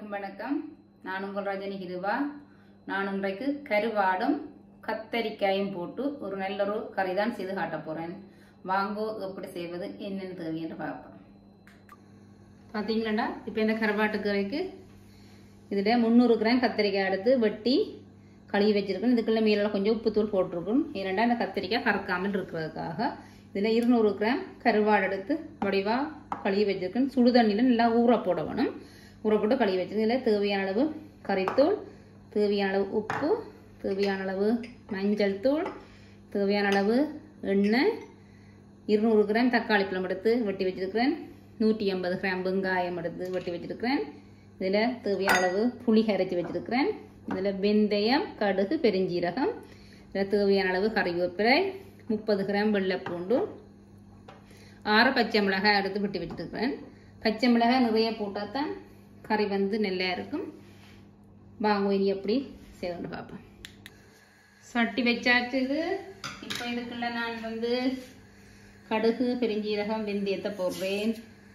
அனைவருக்கும் வணக்கம் நான் உங்கள் ரஜினி கிருபா நான் இன்றைக்கு கருவாடும் கத்தரிக்காயும் போட்டு ஒரு நல்ல ஒரு கறி தான் செய்து காட்ட போகிறேன் வாங்கோ எப்படி செய்வது என்னென்னு தேவைன்னு பார்ப்போம் பார்த்தீங்களாண்டா இப்போ இந்த கருவாட்டு கறிக்கு இதில் முந்நூறு கிராம் கத்திரிக்காய் எடுத்து வெட்டி கழுவி வச்சிருக்கேன் இதுக்குள்ள மீறில் கொஞ்சம் உப்புத்தூள் போட்டிருக்கணும் ஏனெண்டா இந்த கத்திரிக்காய் கறக்காமல் இருக்கிறதுக்காக இதில் இருநூறு கிராம் கருவாடு எடுத்து வடிவாக கழுவி வச்சிருக்கேன் சுடு தண்ணியில் நல்லா ஊற போடணும் ஊற போட்டு கழுவி வச்சிருக்கேன் இதில் தேவையான அளவு கறித்தூள் தேவையான அளவு உப்பு தேவையான அளவு மஞ்சள் தூள் தேவையான அளவு எண்ணெய் இருநூறு கிராம் தக்காளி பழம் எடுத்து வெட்டி வச்சிருக்கிறேன் நூற்றி ஐம்பது கிராம் வெங்காயம் எடுத்து வெட்டி வச்சிருக்கிறேன் இதில் தேவையான அளவு புளி கரைச்சி வச்சிருக்கிறேன் இதில் வெந்தயம் கடுகு பெருஞ்சீரகம் இதில் தேவையான அளவு கறிவேப்பிலை முப்பது கிராம் வெள்ளைப்பூண்டு ஆறு பச்சை மிளகாய் எடுத்து வெட்டி வச்சிருக்கிறேன் பச்சை மிளகாய் நிறைய போட்டால் தான் கறி வந்து நல்லா இருக்கும் வாங்க இனி எப்படி செய்து பார்ப்போம் சட்டி வச்சாச்சு இது இப்போ இதுக்குள்ள நான் வந்து கடுகு பெருஞ்சீரகம் வெந்தயத்தை போடுறேன்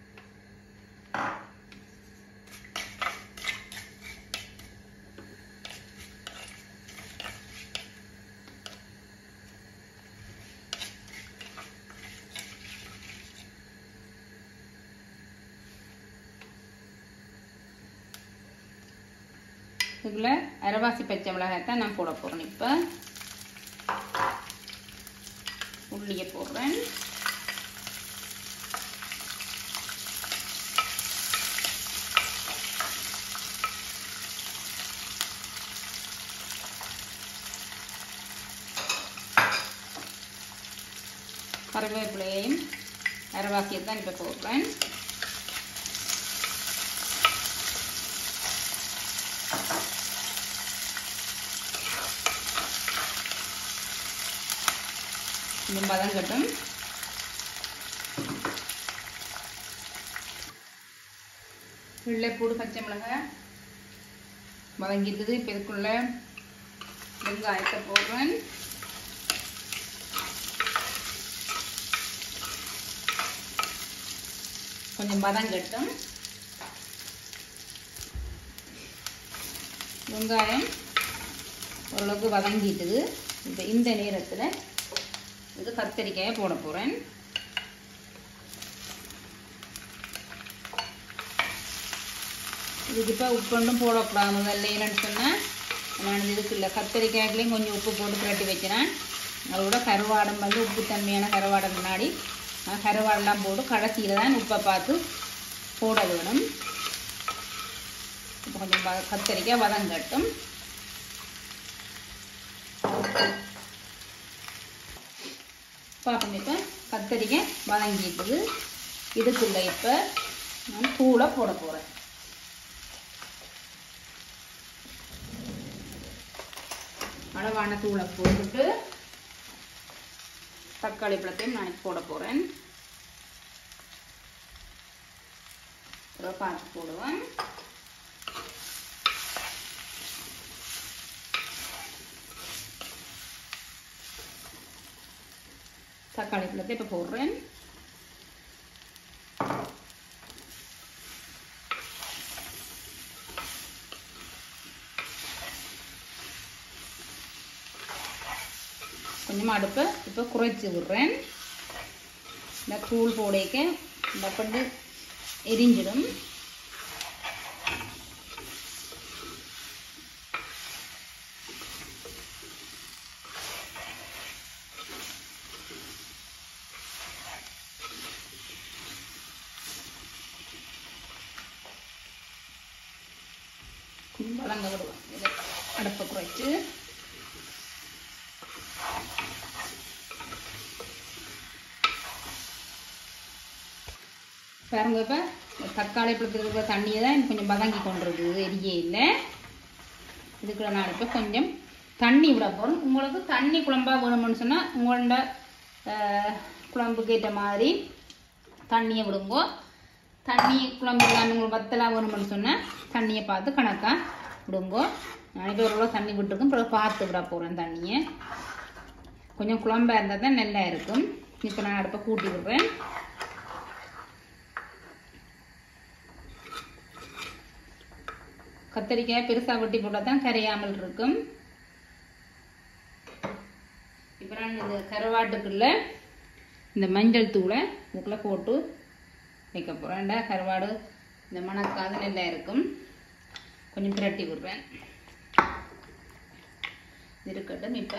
இதில் அரைவாசி பச்சை மிளகாய் தான் நான் போட போகிறேன் இப்போ உள்ளியை போடுறேன் கருவேப்பிலையையும் அரைவாசியை தான் இப்போ போடுறேன் இன்னும் பதம் கட்டும் வெள்ளைப்பூடு பச்சை மிளகாய் வதங்கிட்டுது இப்போ இதுக்குள்ள வெங்காயத்தை போடுறேன் கொஞ்சம் பதம் கட்டும் வெங்காயம் ஓரளவுக்கு வதங்கிட்டுது இப்போ இந்த நேரத்தில் இது கத்திரிக்காயை போட போகிறேன் இதுக்கு இப்போ உப்புண்டும் போடக்கூடாது முதல்ல இல்லைன்னு சொன்னால் நான் இதுக்கு இல்லை கத்திரிக்காய்க்குலேயும் கொஞ்சம் உப்பு போட்டு புரட்டி வைக்கிறேன் அதோட கருவாடம் வந்து உப்பு தன்மையான கருவாடை முன்னாடி நான் கருவாடெல்லாம் போட்டு கடைசியில் தான் உப்பை பார்த்து போட வேணும் இப்போ கொஞ்சம் வ கத்திரிக்காய் வதங்கட்டும் பார்ப்போம் இப்போ கத்தரிக்காய் வதங்கிட்டுது இதுக்குள்ள இப்போ நான் தூளை போட போகிறேன் அளவான தூளை போட்டுட்டு தக்காளி பழத்தையும் நான் போட போகிறேன் பார்த்து போடுவேன் தக்காளி பழத்தை இப்போ போடுறேன் கொஞ்சமாக அடுப்பை இப்போ குறைச்சி விடுறேன் இந்த தூள் போடைக்க இந்த பண்ணு எரிஞ்சிடும் வளங்க விடுவோம் இதை அடுப்பை குறைச்சி பாருங்க இப்போ தக்காளி பழத்தில் இருக்கிற தண்ணியை தான் கொஞ்சம் வதங்கி கொண்டிருக்குது எரியே இல்லை இதுக்குள்ள நான் இப்போ கொஞ்சம் தண்ணி விட போகிறோம் உங்களுக்கு தண்ணி குழம்பா வேணும்னு சொன்னால் உங்களோட குழம்புக்கு ஏற்ற மாதிரி தண்ணியை விடுங்கோ தண்ணி குழம்பு இல்லாமல் உங்களுக்கு வத்தலாம் வேணும்னு சொன்னால் தண்ணியை பார்த்து கணக்காக விடுங்கோ நான் இப்போ ஒரு தண்ணி விட்டுருக்கேன் பிறகு பார்த்து விட போகிறேன் தண்ணியை கொஞ்சம் குழம்பா இருந்தால் தான் நல்லா இருக்கும் இப்போ நான் அடுப்பை கூட்டி விடுறேன் கத்தரிக்காய் பெருசாக வெட்டி போட்டால் தான் கரையாமல் இருக்கும் இப்போ நான் இந்த கருவாட்டுக்குள்ள இந்த மஞ்சள் தூளை இதுக்குள்ளே போட்டு வைக்க போகிறேன்டா கருவாடு இந்த மணக்காது நல்லா இருக்கும் கொஞ்சம் பிரட்டி விடுறேன் இது இருக்கட்டும் இப்போ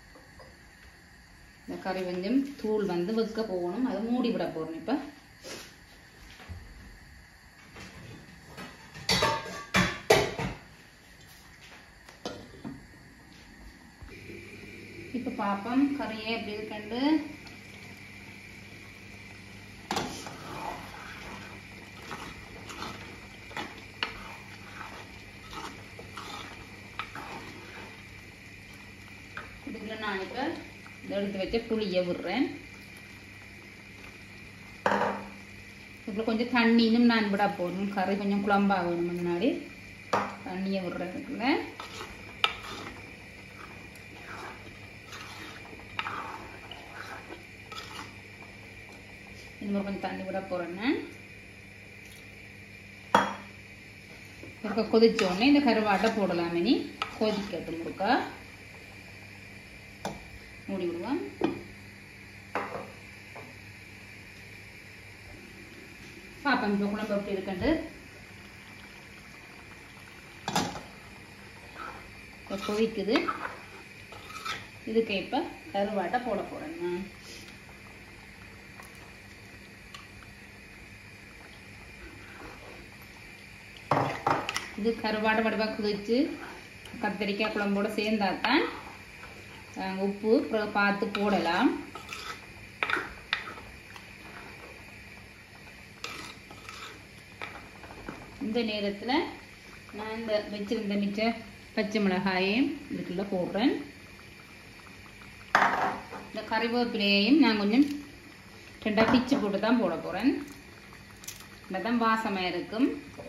இந்த கறி கொஞ்சம் தூள் வந்து வைக்க போகணும் அதை மூடி விட போகிறோம் இப்போ இப்போ பார்ப்போம் கறியே எப்படி இருக்குண்டு இதுக்குள்ள நான் இப்போ இந்த எடுத்து வச்ச புளியை விடுறேன் இதுக்குள்ள கொஞ்சம் தண்ணி இன்னும் நான் விட போடணும் கறி கொஞ்சம் குழம்பாகணும் முன்னாடி தண்ணியை விடுறேன் இதுக்குள்ள இன்னும் கொஞ்சம் தண்ணி விட போகிறேன்னு இருக்க கொதிச்ச உடனே இந்த கருவாட்டை போடலாம் இனி கொதிக்கட்டும் இருக்கா மூடி விடுவோம் பாப்போம் இப்போ குழம்பு எப்படி இருக்குண்டு இப்போ கொதிக்குது இதுக்கு இப்போ கருவாட்டை போட போகிறேன் நான் இது கருவாடை வடிவாக குதிச்சு கத்திரிக்காய் குழம்போட சேர்ந்தாதான் அஹ், உப்பு அப்புறம் பார்த்து போடலாம் இந்த நேரத்தில் நான் இந்த வச்சிருந்த மிச்ச பச்சை மிளகாயையும் இதுக்குள்ள போடுறேன் இந்த கறிவேப்பிலையையும் நான் கொஞ்சம் ரெண்டாக பிச்சு போட்டு தான் போட போகிறேன் தான் வாசமாக இருக்கும்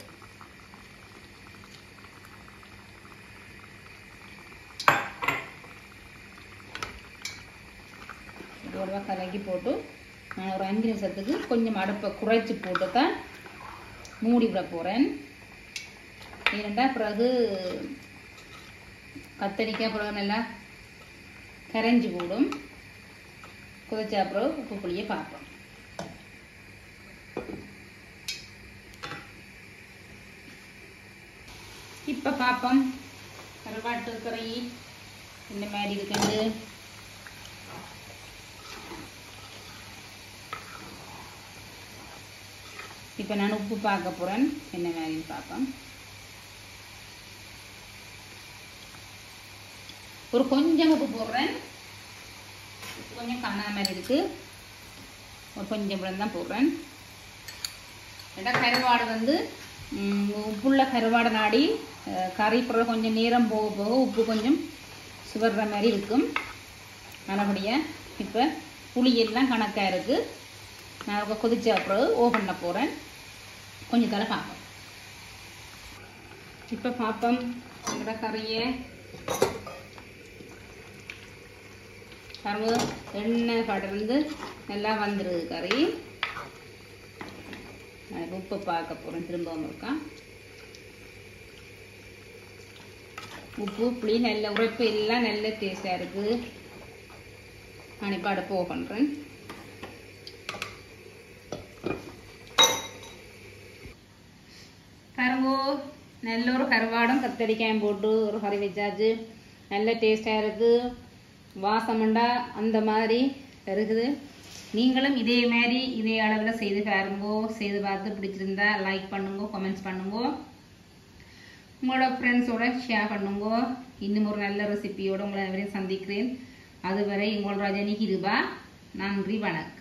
இதோட கலக்கி போட்டு நான் ஒரு அஞ்சு நிமிஷத்துக்கு கொஞ்சம் அடுப்பை குறைச்சி போட்டு தான் மூடி விட போகிறேன் ஏனெண்டா பிறகு கத்தரிக்காய் பிறகு நல்லா கரைஞ்சி போடும் கொதிச்ச அப்புறம் உப்பு புளியை பார்ப்போம் இப்போ பார்ப்போம் கருவாட்டு கறி இந்த மாதிரி இருக்குது இப்போ நான் உப்பு பார்க்க போகிறேன் என்ன மாதிரின்னு பார்ப்போம் ஒரு கொஞ்சம் உப்பு போடுறேன் உப்பு கொஞ்சம் காணாத மாதிரி இருக்கு ஒரு கொஞ்சம் கூட தான் போடுறேன் ஏன்னா கருவாடு வந்து ம், உப்புள்ள கருவாடு நாடி அஹ், கறி பிறகு கொஞ்சம் நேரம் போக போக உப்பு கொஞ்சம் சுவர்ற மாதிரி இருக்கும் நல்லபடியாக இப்போ புளி எல்லாம் கணக்காக இருக்குது நான் இப்போ கொதிச்ச அப்புறம் ஓவன்ல போகிறேன் கொஞ்சம் தலை பார்ப்போம் இப்போ பார்ப்போம் எங்களோட கறியை கருவு எண்ணெய் படர்ந்து நல்லா வந்துடுது கறி நான் உப்பு பார்க்க போகிறேன் திரும்பவும் இருக்கா உப்பு புளி நல்ல உரைப்பு எல்லாம் நல்ல டேஸ்டாக இருக்குது நான் இப்போ அடுப்பு ஓ பண்ணுறேன் கருவோ நல்ல ஒரு கருவாடும் கத்தரிக்காயும் போட்டு ஒரு கறி வச்சாச்சு நல்ல டேஸ்டாக இருக்குது வாசமுண்டா அந்த மாதிரி இருக்குது நீங்களும் இதே மாதிரி இதே அளவில் செய்து பாருங்கோ செய்து பார்த்து பிடிச்சிருந்தா லைக் பண்ணுங்க கமெண்ட்ஸ் பண்ணுங்க உங்களோட ஃப்ரெண்ட்ஸோட ஷேர் பண்ணுங்க இன்னும் ஒரு நல்ல ரெசிபியோட உங்களை அனைவரையும் சந்திக்கிறேன் அதுவரை உங்கள் ரஜினி கிருபா நன்றி வணக்கம்